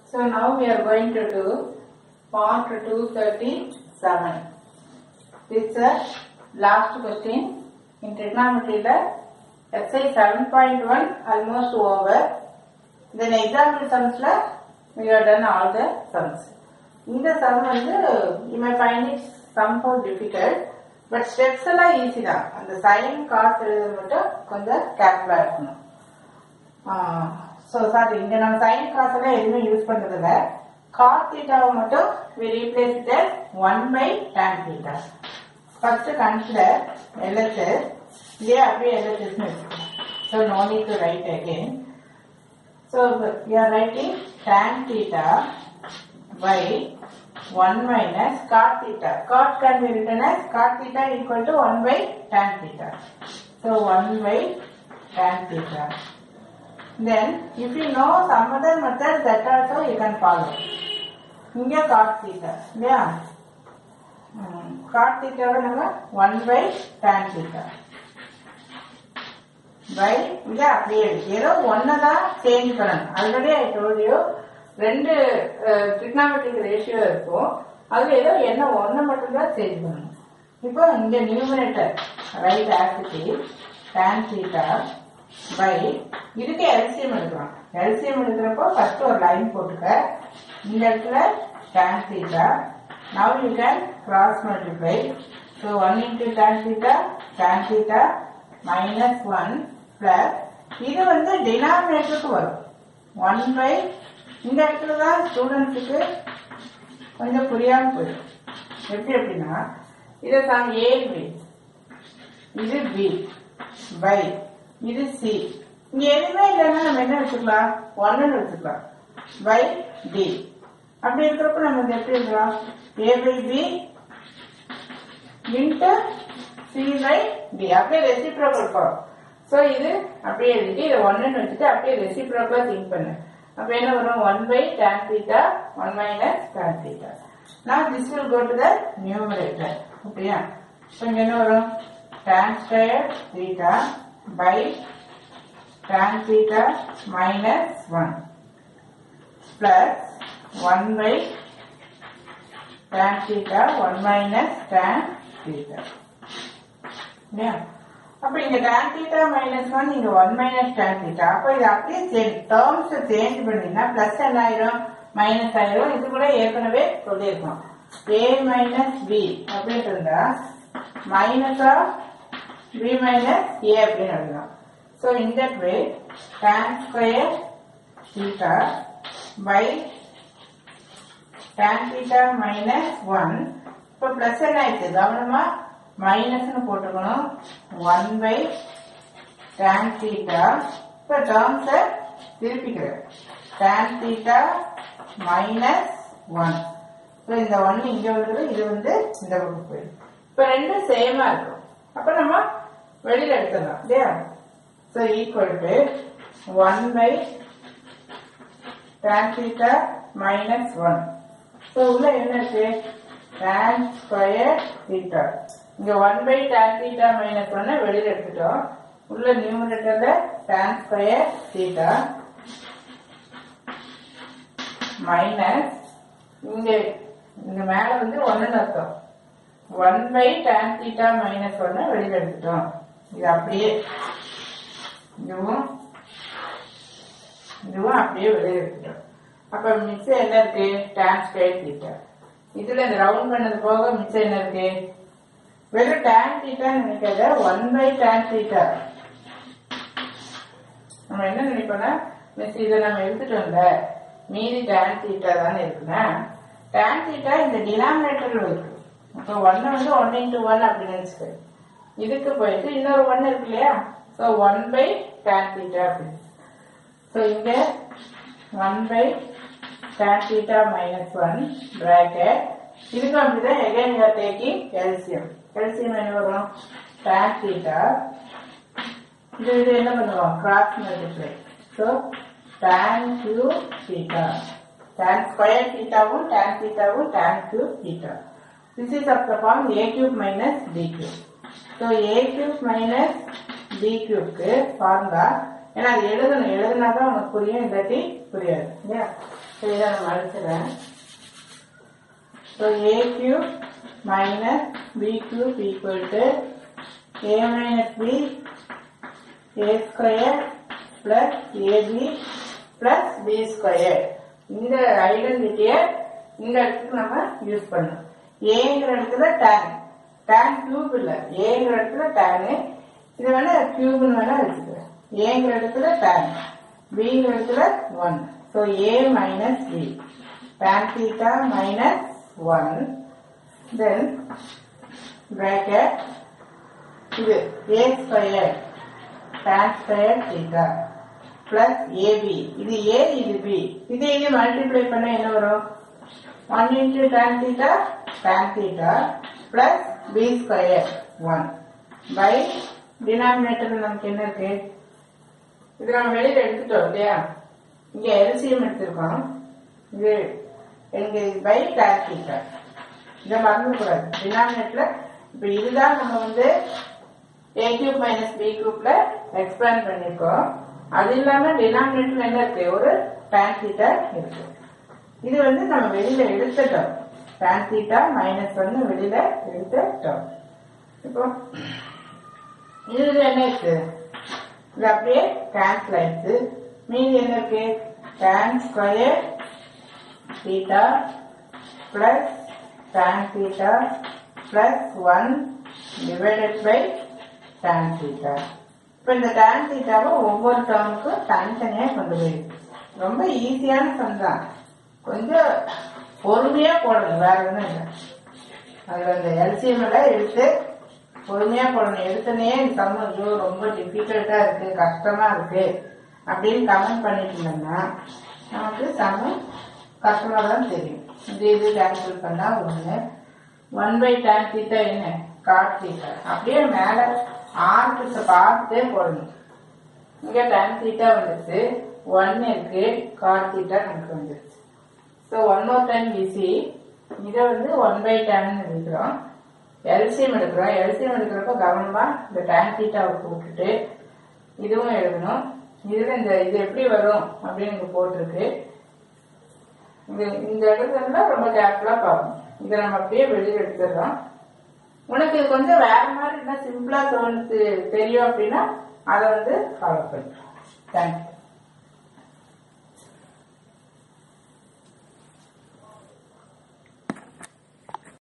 So now we are going to do part 237. This is the last question in trigonometry the exercise 7.1 almost over. Then example sums la we have done all the sums. இந்த sum வந்து you may find it somehow difficult but steps எல்லாம் easy தான் அந்த sign காசு எழுதுறது மட்டும் கொஞ்சம் கேர்ஃபுல்லா இருக்கணும் ஸோ சாரி இங்க நம்ம சைன் காசு எல்லாம் எதுவுமே யூஸ் பண்றது இல்ல காஸ் தீட்டாவை மட்டும் we replace it as 1 by tan theta first consider LHS இல்லையா அப்படியே LHS so no need to write again so you are writing tan theta by 1 minus cot theta. Cot can be written as cot theta equal to 1 by tan theta. So 1 by tan theta. Then if you know some other method that also you can follow. இங்க cot theta. இல்லையா cot theta வை நம்ம 1 by tan theta. by இங்க அப்படியே இருக்கு ஏதோ ஒன்னதான் change பண்ணணும் ஆல்ரெடி ஐ டோல்ட் யூ ரெண்டு ட்ரிக்னாமெட்ரிக் ரேஷியோ இருக்கும் அதுல ஏதோ என்ன ஒண்ணு மட்டும்தான் சேஞ்ச் பண்ணணும் இப்போ இங்க நியூமரேட்டர் ரைட் ஆசிட்டி tan theta பை இதுக்கு எல்சிஎம் எடுக்கிறோம் எல்சிஎம் எடுக்கிறப்போ ஃபர்ஸ்ட் ஒரு லைன் போட்டுக்க இந்த இடத்துல tan theta now you can cross multiply so 1 into tan theta tan theta minus 1 plus இது வந்து டினாமினேட்டருக்கு வரும் 1 by இந்த இடத்துல தான் ஸ்டூடெண்ட்ஸுக்கு கொஞ்சம் புரியாம போயிடும் எப்படி அப்படின்னா இதை தான் ஏ பி இது பி பை இது சி இங்க எதுவுமே இல்லைன்னா நம்ம என்ன வச்சுக்கலாம் ஒன்னு வச்சுக்கலாம் பை டி அப்படி இருக்கிறப்ப நம்ம இதை எப்படி எழுதலாம் A by B into C by D அப்படியே ரெசிப்ரோக்கல் போறோம் ஸோ இது அப்படியே எழுதிட்டு இதை ஒன்னுன்னு வச்சுட்டு அப்படியே ரெசிப்ரோக்கலா திங்க் பண்ணு அப்ப என்ன வரும் one by tan theta one minus tan theta now this will go to the numerator ஓகேயா இப்போ இங்க என்ன வரும் tan square theta by tan theta minus one plus one by tan theta one minus tan theta இல்லையா அப்ப இங்க tan theta minus one இங்க one minus tan theta அப்ப இது அப்படியே சேஞ்ச் டேர்ம்ஸ் சேஞ்ச் பண்ணீங்கன்னா பிளஸ் என்ன ஆயிரும் மைனஸ் ஆயிரும் இது கூட ஏற்கனவே சொல்லியிருக்கோம் a மைனஸ் b அப்படின்னு இருந்தா minus of b minus a அப்படின்னு எழுதலாம் so in that way tan square theta by tan theta minus one இப்போ பிளஸ் என்ன ஆயிடுச்சு கவனமா மைனஸ்னு போட்டுக்கணும் ஒன் பை டேன் தீட்டா இப்போ டேர்ம்ஸை திருப்பிக்கிறேன் டேன் தீட்டா மைனஸ் ஒன் இப்போ இந்த ஒன் இங்க வந்துடும் இது வந்து இந்த பக்கம் போயிடும் இப்போ ரெண்டும் சேமா இருக்கும் அப்போ நம்ம வெளியில எடுத்துடலாம் இல்லையா so equal to one by tan theta minus one so உள்ள என்ன இருக்கு tan ஸ்கொயர் தீட்டா இங்க one by tan theta minus ஒன்ன வெளியில எடுத்துட்டோம் உள்ள நியூமரேட்டர்ல tan ஸ்கொயர் தீட்டா மைனஸ் இங்க இங்க மேல வந்து ஒன்னு அர்த்தம் one by tan theta minus ஒன்ன வெளியில எடுத்துட்டோம் இது அப்படியே இதுவும் இதுவும் அப்படியே வெளியில எடுத்துட்டோம் அப்ப மிச்சம் என்ன இருக்கு tan ஸ்கொயர் தீட்டா இதுல இந்த ரவுண்ட் பண்ணது போக மிச்சம் என்ன இருக்கு வெறும் tan தீட்டான்னு நினைக்காத ஒன் பை tan தீட்டா நம்ம என்ன நினைப்போம்னா மிஸ் இதை நம்ம எடுத்துட்டோம்ல மீதி tan தீட்டா தானே இருக்குன்னா tan தீட்டா இந்த டினாமினேட்டர்ல இருக்கு அப்போ ஒன்னு வந்து ஒன் இன்டூ ஒன் அப்படின்னு நினைச்சுக்க இதுக்கு போயிட்டு இன்னொரு ஒன் இருக்கு இல்லையா so one by tan theta அப்படின்னு ஸோ இங்க one by tan theta minus 1 bracket இதுக்கு அப்படிதான் again you are taking LCM LCM என்ன வரும் tan theta இது இது என்ன பண்ணுவோம் cross multiply so tan cube theta tan square theta வும் tan theta வும் tan cube theta this is of the form a cube minus b cube so a cube minus b cube க்கு formula ஏன்னா அது எழுதணும் எழுதுனா தான் உனக்கு புரியும் இல்லாட்டி புரியாது இல்லையா சரி இதை நம்ம அழிச்சிடறேன் so A cube minus B cube equal to A minus B A square plus A B plus B square இந்த ஐடென்டிட்டியை இந்த இடத்துக்கு நம்ம யூஸ் பண்ணணும் ஏங்கிற இடத்துல டேன் டேன் கியூப் இல்ல ஏங்கிற இடத்துல டேனு இது வேணா கியூப்னு வேணா வச்சுக்கிறேன் ஏங்கிற இடத்துல டேன் பிங்கிற இடத்துல one so A minus B tan theta minus 1 then bracket இது a square tan square theta plus ab இது a இது b இது இது மல்டிப்ளை பண்ண என்ன வரும் 1 into tan theta tan theta plus b square 1 by denominator நமக்கு என்ன இருக்கு இது நம்ம வெளியில எடுத்துட்டோம் இல்லையா இங்க எல்சிஎம் எடுத்திருக்கோம் இது எங்க பை tan theta இதை மறந்துடக்கூடாது டினாமினேட்ல இப்ப இதுதான் நம்ம வந்து ஏ கியூப் மைனஸ் பி குரூப்ல எக்ஸ்பேண்ட் பண்ணிருக்கோம் அது இல்லாம டினாமினேட்டர்ல என்ன இருக்கு ஒரு tan theta இருக்கு இது வந்து நம்ம வெளியில எடுத்துட்டோம் tan theta மைனஸ் வந்து வெளியில எடுத்துட்டோம் இப்போ இதுல என்ன இருக்கு இது அப்படியே கேன்சல் ஆயிடுச்சு மீதி என்ன இருக்கு tan square theta plus tan theta plus 1 divided by tan theta. இப்போ இந்த tan thetaவை ஒவ்வொரு டேர்முக்கும் தனித்தனியா கொண்டு போயிருக்கு ரொம்ப ஈஸியான சம் தான் கொஞ்சம் பொறுமையா போடணும் வேற ஒன்றும் இல்லை அதுல இந்த எல்சிஎம் எல்லாம் எடுத்து பொறுமையா போடணும் எடுத்தனே இந்த சம் ஐயோ ரொம்ப டிஃபிகல்ட்டா இருக்கு கஷ்டமா இருக்கு அப்படின்னு கமெண்ட் பண்ணிட்டு இருந்தோம்னா நமக்கு சம கஷ்டமா தான் தெரியும் இது இது கேன்சல் பண்ணா ஒண்ணு ஒன் பை டேன் தீட்டா என்ன காட் தீட்டா அப்படியே மேல ஆர்க்கு பார்த்துட்டே போடணும் இங்க டேன் தீட்டா வந்துருச்சு ஒன் இருக்கு காட் தீட்டா நமக்கு வந்துருச்சு ஸோ ஒன் மோர் டைம் பிசி இதை வந்து ஒன் பை டேன் எடுக்கிறோம் எல்சிஎம் எடுக்கிறோம் எல்சிஎம் எடுக்கிறப்ப கவனமா இந்த டேன் தீட்டாவை போட்டுட்டு இதுவும் எழுதணும் இதுல இந்த இது எப்படி வரும் அப்படின்னு இங்க போட்டிருக்கு இது இந்த இடத்துல ரொம்ப கேர்ஃபுல்லா பார்க்கணும் இதை நம்ம அப்படியே வெளியே எடுத்துடுறோம் உனக்கு இது கொஞ்சம் வேற மாதிரி இருந்தா சிம்பிளா தோணுது தெரியும் அப்படின்னா அதை வந்து ஃபாலோ பண்ணிக்கலாம் தேங்க்யூ